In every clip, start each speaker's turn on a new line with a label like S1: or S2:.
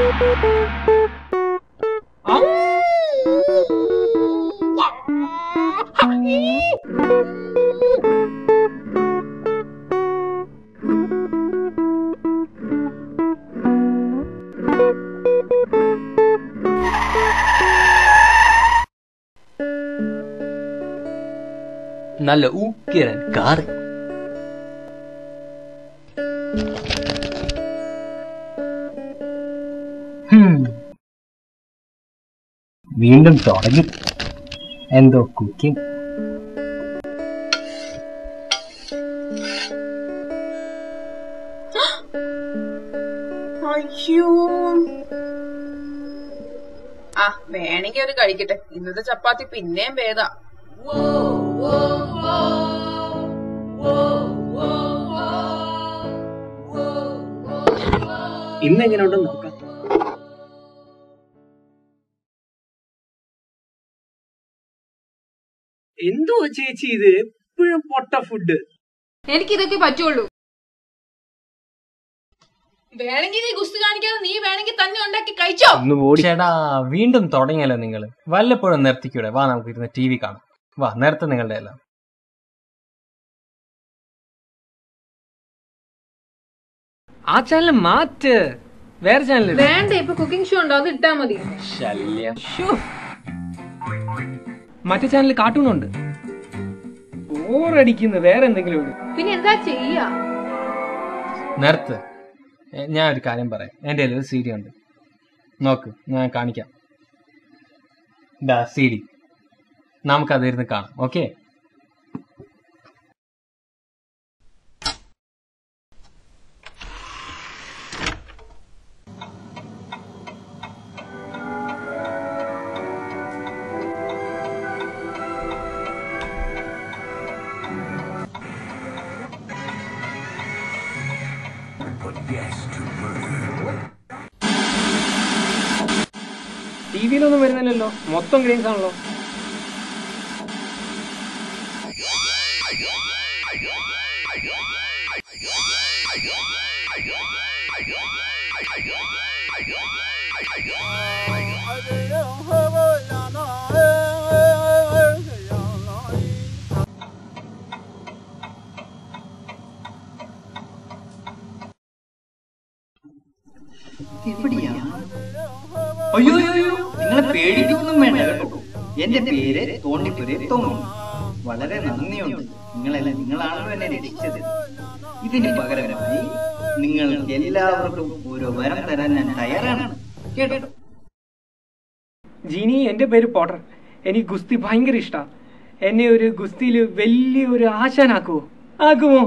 S1: നല്ല ഊക്കിരൻ കാറ്
S2: ഹും. വീണ്ടും തുടങ്ങി എന്തോ കുക്കിംഗ്
S3: അയ്യോ ആ വേണമെങ്കിൽ ഒരു കഴിക്കട്ടെ ഇന്നത്തെ ചപ്പാത്തി പിന്നെയും ഭേദാ
S2: ഇന്ന് എങ്ങനെയുണ്ടെന്ന് നോക്കാം എന്തുവാ ചേച്ചി ഇത് എപ്പോഴും പൊട്ട ഫുഡ്
S3: എനിക്ക് ഇതൊക്കെ പറ്റുള്ളൂ വേണമെങ്കിൽ നീ ഗുസ്തി കാണിക്കാതെ നീ വേണമെങ്കിൽ തന്നെ ഉണ്ടാക്കി കഴിച്ചോ
S2: ഒന്ന് ഓടി
S1: ചേടാ വീണ്ടും തുടങ്ങിയല്ലോ നിങ്ങൾ വല്ലപ്പോഴും നിർത്തിക്കൂടെ വാ നമുക്ക് ഇരുന്ന് ടി വി കാണാം വാ നേരത്തെ നിങ്ങളുടെ എല്ലാം
S2: ആ ചാനൽ മാറ്റ് വേറെ ചാനൽ
S3: വേണ്ട ഇപ്പൊ കുക്കിംഗ് ഷോ ഉണ്ടോ അത് ഇട്ടാ മതി
S1: ശല്യം
S2: മറ്റേ ചാനൽ കാർട്ടൂൺ ഉണ്ട് ബോറടിക്കുന്നു വേറെ എന്തെങ്കിലും ഇട്.
S3: പിന്നെ എന്താ ചെയ്യാ
S1: നിർത്ത് എ, ഞാൻ ഒരു കാര്യം പറയാം എൻ്റെ കയ്യിൽ ഒരു സി ഡി ഉണ്ട് നോക്ക് ഞാൻ കാണിക്കാം ദാ സി ഡി നമുക്കതിരുന്ന് കാണാം ഓക്കെ
S2: ടി വിയിലൊന്നും വരുന്നില്ലല്ലോ മൊത്തം ഗ്രീൻസ് ആണല്ലോ
S4: എവിടെയാണ് അയ്യോ അയ്യോ അയ്യോ നിങ്ങളെ പേടിപ്പിക്കൊന്നും വേണ്ട കേട്ടോ എന്റെ പേര് തോണ്ടിപ്പുരി തോന്നി വളരെ നന്ദിയുണ്ട് നിങ്ങളെല്ലാം നിങ്ങളാണല്ലോ എന്നെ രക്ഷിച്ചത് ഇതിന് പകരമായി നിങ്ങൾക്ക് എല്ലാവർക്കും ഒരു വരം തരാൻ ഞാൻ തയ്യാറാണ് കേട്ടോ
S2: ജീനി എന്റെ പേര് പോട്ടർ എനിക്ക് ഗുസ്തി ഭയങ്കര ഇഷ്ടാ എന്നെ ഒരു ഗുസ്തിയിൽ വലിയ ഒരു ആശാനാക്കുവോ ആക്കുമോ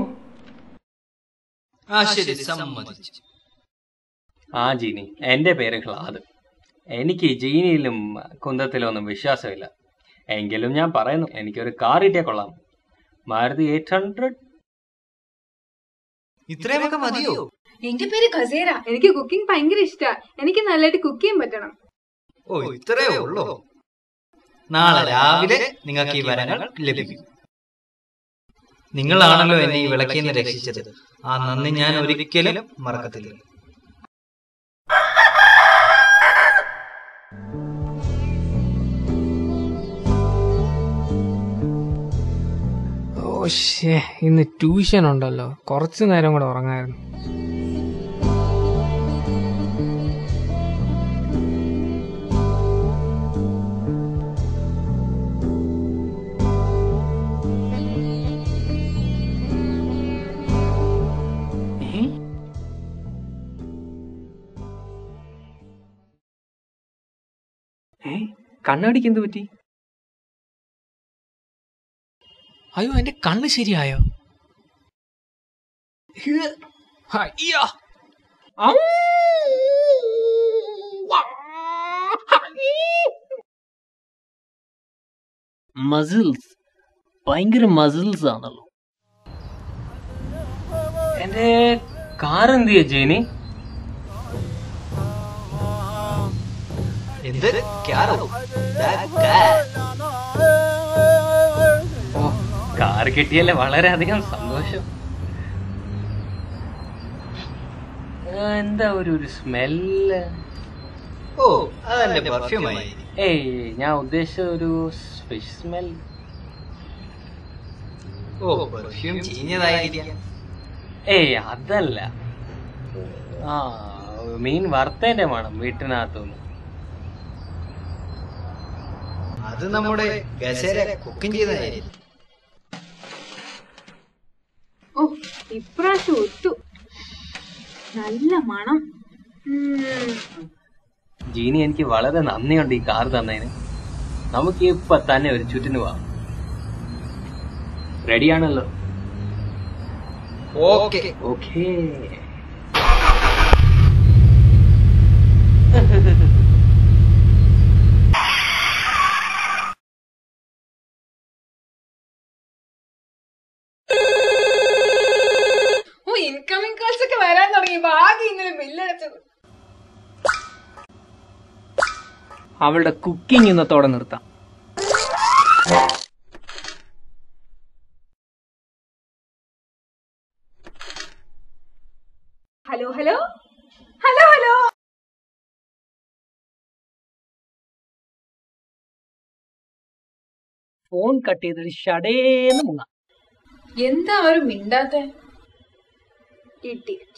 S5: ആ ശരി സമ്മതിച്ചു
S1: ആ ജീനി എൻ്റെ പേര് ക്ലാദ് എനിക്ക് ജീനിയിലും കുന്തത്തിലും ഒന്നും വിശ്വാസമില്ല എങ്കിലും ഞാൻ പറയുന്നു എനിക്കൊരു കാർ കിട്ടിയാൽ കൊള്ളാം മാരുതി എയ്റ്റ് ഹൺഡ്രഡ്
S5: ഇത്രയുമൊക്കെ മതിയോ
S3: എന്റെ പേര് ഖസേര എനിക്ക് കുക്കിംഗ് ഭയങ്കര ഇഷ്ടാ എനിക്ക് നല്ലതായിട്ട് കുക്ക് ചെയ്യാൻ പറ്റണം
S5: ഓ ഇത്രയേ ഉള്ളോ നാളെ രാവിലെ നിങ്ങൾക്ക് ഈ വരങ്ങൾ ലഭിക്കും നിങ്ങളാണല്ലോ എന്നെ ഈ വിളക്കിൽ നിന്ന് രക്ഷിച്ചത് ആ നന്ദി ഞാൻ ഒരിക്കലും മറക്കത്തില്ല
S2: ഓ ശേ ഇന്ന് ട്യൂഷൻ ഉണ്ടല്ലോ കുറച്ചു നേരം കൂടെ ഉറങ്ങായിരുന്നു ഏ? ഏ കണ്ണാടിക്ക് എന്ത് പറ്റി അയ്യോ എന്റെ കണ്ണ് ശരിയായോ അയ്യോ
S1: മസിൽസ് ഭയങ്കര മസിൽസ് ആണല്ലോ എന്റെ കാർ എന്ത് ചെയ്യാ ജേനി
S5: എന്ത് ക്യാരോ That cat.
S1: ഓ കാർ കിട്ടിയല്ലേ വളരെയധികം സന്തോഷം ആ, എന്താ ഒരു ഒരു സ്മെല്ല്
S5: ഓ അതെന്റെ പെർഫ്യൂം ആയിരിക്കും
S1: ഏയ് ഞാൻ ഉദ്ദേശിച്ച ഒരു ഫിഷ് സ്മെൽ
S5: ഓ പെർഫ്യൂം ചീഞ്ഞതായിരിക്കാം
S1: ഏയ് അതല്ല ആ മീൻ വറുത്തതിന്റെ മണം വീട്ടിനകത്തുനിന്ന്
S5: അത് നമ്മുടെ ഗസേര കുക്കിംഗ് ചെയ്തതായിരിക്കും
S3: ഓ ഇപ്രാവശ്യം ഒത്തു നല്ല മണം ഉം.
S1: ജീനി എനിക്ക് വളരെ നന്ദിയുണ്ട് ഈ കാർ തന്നതിന് നമുക്ക് ഇപ്പൊ തന്നെ ഒരു ചുറ്റിന് പോവാം റെഡിയാണല്ലോ
S5: ഓക്കെ
S1: ഓക്കേ
S3: ഓ ഇൻകമിംഗ് കോൾസ് ഒക്കെ വരാൻ തുടങ്ങി ഭാഗ്യം ഇന്നലെ ബില്ലടച്ചത്
S2: അവളുടെ കുക്കിംഗ് ഇന്നത്തോടെ നിർത്താം
S3: hello hello hello hello
S2: phone cut ചെയ്തിട്ട് ഷടേന്ന് മുങ്ങാം
S3: എന്താ ഒരു മിണ്ടാത്ത ഇഡിയറ്റ്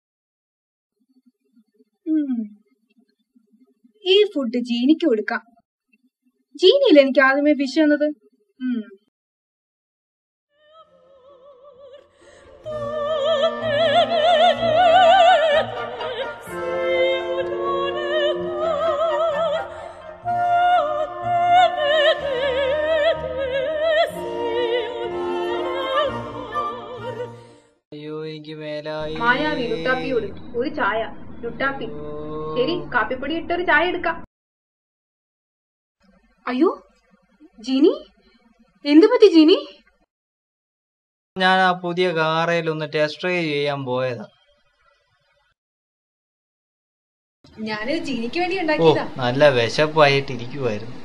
S3: ഈ ഫുഡ് ജീനിക്ക് കൊടുക്കാം ജീനിയില്ല എനിക്ക് ആദ്യമേ ഫിഷ് തന്നത് ഉം.
S5: അയ്യോ എനിക്ക് മേലായി
S3: മായാവി ലുട്ടാപ്പി കൊടുക്കും ഒരു ചായ ലുട്ടാപ്പി ശരി കാപ്പിപ്പൊടി ഇട്ടൊരു ചായ എടുക്കാം അയ്യോ ജീനി എന്തു പറ്റി ജീനി
S5: ഞാൻ ആ പുതിയ കാറയിൽ ഒന്ന് ടെസ്റ്റ് ഡ്രൈവ് ചെയ്യാൻ പോയതാ
S3: ഞാനിത് ജീനിക്ക് വേണ്ടി
S5: ഓ
S3: ഉണ്ടാക്കിയതാ
S5: നല്ല വിശപ്പായിട്ട് ഇരിക്കുവായിരുന്നു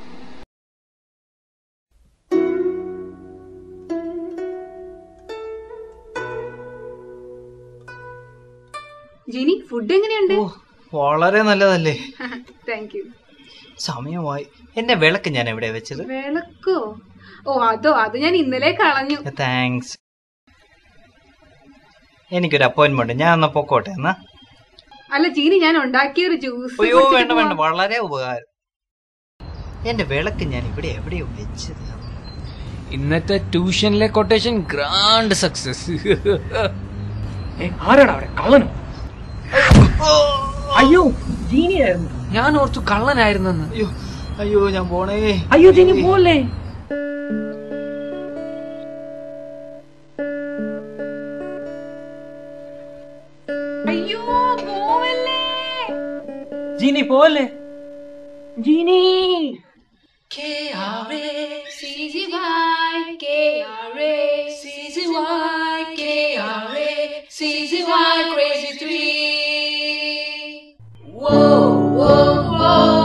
S3: ജീനി ഫുഡ് എങ്ങനെയുണ്ട്
S5: ഓ വളരെ നല്ലതല്ലേ
S3: താങ്ക് യു
S5: സമയമായി എന്റെ വിളക്ക് ഞാൻ എവിടെ വെച്ചത്
S3: വിളക്കോ ഓ അതോ അത് ഞാൻ ഇന്നലെ കളഞ്ഞു
S5: താങ്ക്സ് എനിക്കൊരു അപ്പോയിന്റ്മെന്റ് ഞാൻ എന്നാ പൊക്കോട്ടെ എന്നാ
S3: അല്ല ജീനി ഞാൻ ഉണ്ടാക്കിയ ഒരു ജ്യൂസ്
S5: അയ്യോ വേണ്ട വേണ്ട വളരെ ഉപകാരം എന്റെ വിളക്ക് ഞാൻ ഇവിടെ എവിടെയോ വെച്ചത്
S6: ഇന്നത്തെ ട്യൂഷനിലെ കൊട്ടേഷൻ ഗ്രാൻഡ് സക്സസ്
S2: ഏ ആരാടാ അവിടെ കള്ളനോ അയ്യോ ജീനിയായിരുന്നു
S6: ഞാൻ ഓർത്തു കള്ളനായിരുന്നെന്ന്
S5: അയ്യോ അയ്യോ ഞാൻ പോണേ
S2: അയ്യോ ജീനി പോലെ
S3: അയ്യോ പോവല്ലേ
S1: ജീനി പോലെ
S2: ജീനി
S3: CZY, KRA, CZY, KRA, CZY, crazy three. Whoa, whoa, whoa.